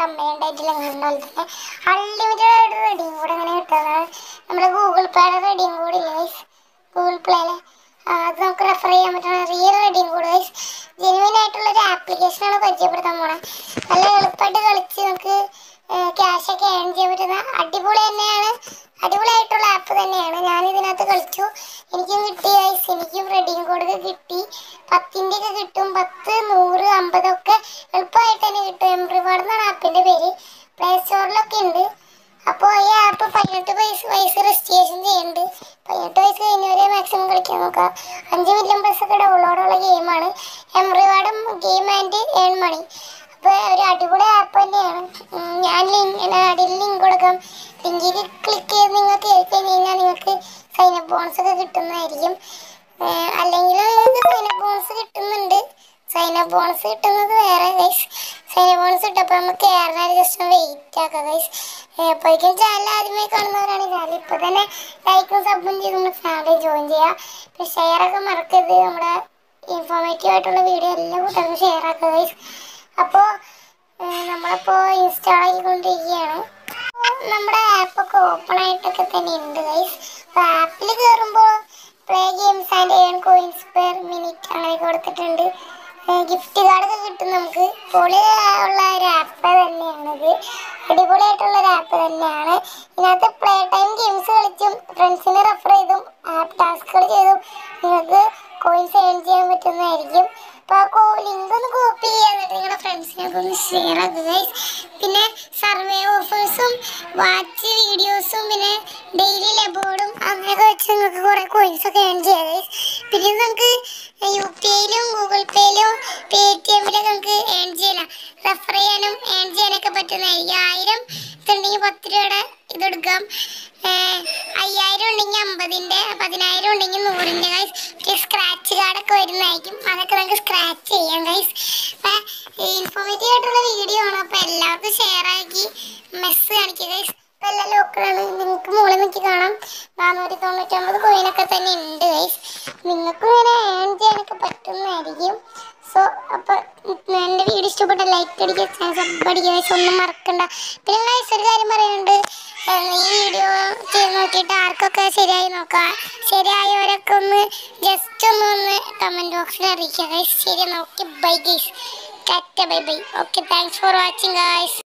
തമ്മയുണ്ടായിട്ടില്ല അതുപോലെ തന്നെ അൺലിമിറ്റഡ് ആയിട്ട് റെഡിയും കൂടെ അങ്ങനെ കിട്ടുന്നതാണ് നമ്മുടെ ഗൂഗിൾ പേയുടെ റെഡിയും കൂടെ ഇല്ല ഗൈസ് ഗൂഗിൾ പ്ലേയിലെ അത് നമുക്ക് റെഫർ ചെയ്യാൻ പറ്റുന്ന റിയൽ റെഡിയും കൂടെ ഗൈസ് ജെനുവിൻ ആയിട്ടുള്ള ഒരു ആപ്ലിക്കേഷനാണ് പരിചയപ്പെടുത്താൻ പോണത് നല്ല എളുപ്പമായിട്ട് കളിച്ച് നമുക്ക് ക്യാഷ് ഒക്കെ ഏൺ ചെയ്യാൻ പറ്റുന്ന അടിപൊളി തന്നെയാണ് അടിപൊളിയായിട്ടുള്ള ആപ്പ് തന്നെയാണ് ഞാൻ ഇതിനകത്ത് കളിച്ചു എനിക്കും കിട്ടി ഗൈസ് എനിക്കും റെഡിയും കോഡൊക്കെ കിട്ടി പത്തിൻ്റെ ഒക്കെ കിട്ടും പത്ത് നൂറ് അമ്പതൊക്കെ എളുപ്പമായിട്ട് തന്നെ കിട്ടും എം റിവാർഡ് എന്നാണ് ആപ്പിൻ്റെ പേര് പ്ലേ സ്റ്റോറിലൊക്കെ ഉണ്ട് അപ്പോൾ ഈ ആപ്പ് പതിനെട്ട് വയസ്സ് വയസ്സ് രജിസ്ട്രേഷൻ ചെയ്യുന്നുണ്ട് പതിനെട്ട് വയസ്സ് കഴിഞ്ഞവരെ മാക്സിമം കളിക്കാൻ നോക്കുക അഞ്ച് മില്യൺ പ്ലസ് ഒക്കെ ഡൗൺലോഡുള്ള ഗെയിമാണ് എം റിവാർഡും ഗെയിം ആൻഡ് ഏൺ മണി അപ്പോൾ ഒരു അടിപൊളി ആപ്പ് തന്നെയാണ് ഉം, ഞാൻ ലിങ്ക് അടിയിൽ ലിങ്ക് കൊടുക്കാം ലിങ്കിൽ ക്ലിക്ക് ചെയ്ത് നിങ്ങൾക്ക് കയറി കഴിഞ്ഞ് കഴിഞ്ഞാൽ നിങ്ങൾക്ക് സൈനപ്പ് ബോണസ് ഒക്കെ കിട്ടുന്നതായിരിക്കും ഏഹ്, അല്ലെങ്കിൽ നിങ്ങൾക്ക് സൈനപ്പ് ബോണസ് കിട്ടുന്നുണ്ട് സൈനപ്പ് ബോണസ് കിട്ടുന്നത് വേറെ ഗൈസ് സൈനപ്പ് ബോണസ് കിട്ടപ്പോൾ നമുക്ക് കയറാൻ ജസ്റ്റ് ഒന്ന് വെയിറ്റ് ആക്കാം ഗൈസ് അപ്പോഴേക്കും ചാനൽ ആദ്യമായി കാണുന്നവരാണ് ചാനൽ ഇപ്പോൾ തന്നെ ലൈക്കും സബും ചെയ്ത് നമ്മുടെ ഫാമിലി ജോയിൻ ചെയ്യുക പിന്നെ ഷെയർ ഒക്കെ മറക്കരുത് നമ്മുടെ ഇൻഫോർമേറ്റീവ് ആയിട്ടുള്ള വീഡിയോ എല്ലാം കൂട്ടർക്കും ഷെയർ ആക്കുക ഗൈസ് അപ്പോൾ നമ്മളിപ്പോൾ ഇൻസ്റ്റാൾ ആക്കിക്കൊണ്ടിരിക്കുകയാണ് അപ്പോൾ നമ്മുടെ ആപ്പൊക്കെ ഓപ്പൺ ആയിട്ടൊക്കെ തന്നെ ഉണ്ട് ഗൈസ് അപ്പോൾ ആപ്പിൽ കയറുമ്പോൾ play games and earn coins per minute അങ്ങനെ കൊടുത്തിട്ടുണ്ട് ഗിഫ്റ്റ് കാർഡൊക്കെ കിട്ടും നമുക്ക് പൊളി ഉള്ള ഒരു ആപ്പ് തന്നെയാണിത് അടിപൊളിയായിട്ടുള്ള ഒരു ആപ്പ് തന്നെയാണ് ഇതിനകത്ത് പ്ലേ ടൈം ഗെയിംസ് കളിച്ചും ഫ്രണ്ട്സിനെ റെഫർ ചെയ്തും ആപ്പ് ടാസ്കുകൾ ചെയ്തും നിങ്ങൾക്ക് കോയിൻസ് ഏൺ ചെയ്യാൻ പറ്റുന്നതായിരിക്കും അപ്പോൾ ആ ലിങ്ക് ഒന്ന് കോപ്പി ചെയ്യാൻ എന്നിട്ട് നിങ്ങളുടെ ഫ്രണ്ട്സിനൊക്കെ ഒന്ന് ഷെയർ ആക്കുക guys. പിന്നെ സർവേ ഓഫേഴ്സും വാച്ച് വീഡിയോസും പിന്നെ ഡെയിലി ലബോർഡും അങ്ങനെയൊക്കെ വെച്ച് നിങ്ങൾക്ക് കുറേ കോയിൻസ് ഒക്കെ ഏൺ ചെയ്യാം guys. പിന്നെ ഇത് നമുക്ക് യു പി ഐയിലും ഗൂഗിൾ പേയിലും പേ ടി എമ്മിലൊക്കെ നമുക്ക് ഏൺ ചെയ്യാം റെഫർ ചെയ്യാനും ഏൺ ചെയ്യാനൊക്കെ പറ്റുന്നതായിരിക്കും ആയിരം ഇതുണ്ടെങ്കിൽ പത്ത് രൂപയുടെ ഇതെടുക്കാം ഏഹ് അയ്യായിരം ഉണ്ടെങ്കിൽ അമ്പതിൻ്റെ പതിനായിരം ഉണ്ടെങ്കിൽ നൂറിൻ്റെ ഗൈസ് പിന്നെ സ്ക്രാച്ച് കാർഡൊക്കെ വരുന്നതായിരിക്കും അതൊക്കെ നമുക്ക് സ്ക്രാച്ച് ചെയ്യാം ഗൈസ് ഇൻഫോർമേറ്റീവ് ആയിട്ടുള്ള വീഡിയോ ആണ് അപ്പോൾ എല്ലാവർക്കും ഷെയർ ആക്കി മെസ്സ് കാണിക്കുക ഗൈസ് ഇപ്പോൾ എല്ലാം ലോക്കലാണ് നിങ്ങൾക്ക് മുകളിൽ നോക്കി കാണാം നാനൂറ്റി തൊണ്ണൂറ്റൊമ്പത് കോയിനൊക്കെ തന്നെ ഉണ്ട് ഗൈസ് നിങ്ങൾക്കും ഇങ്ങനെ ഏൺ ചെയ്യാനൊക്കെ പറ്റുന്നതായിരിക്കും സോ അപ്പോൾ എൻ്റെ വീഡിയോ ഇഷ്ടപ്പെട്ട ലൈക്ക് അടിക്കുക സബ് അടിക്കുക guys. ഒന്നും മറക്കണ്ട പിന്നെ ഗൈസ് ഒരു കാര്യം പറയുന്നുണ്ട് ഏഹ് ഈ വീഡിയോ ചെയ്ത് നോക്കിയിട്ട് ആർക്കൊക്കെ ശരിയായി നോക്കാം ശരിയായവരൊക്കെ ഒന്ന് ജസ്റ്റ് ഒന്ന് ഒന്ന് കമൻറ്റ് ബോക്സിൽ അറിയിക്കുക ഗൈസ് ശരി നോക്കി bye guys tata bye bye okay thanks for watching guys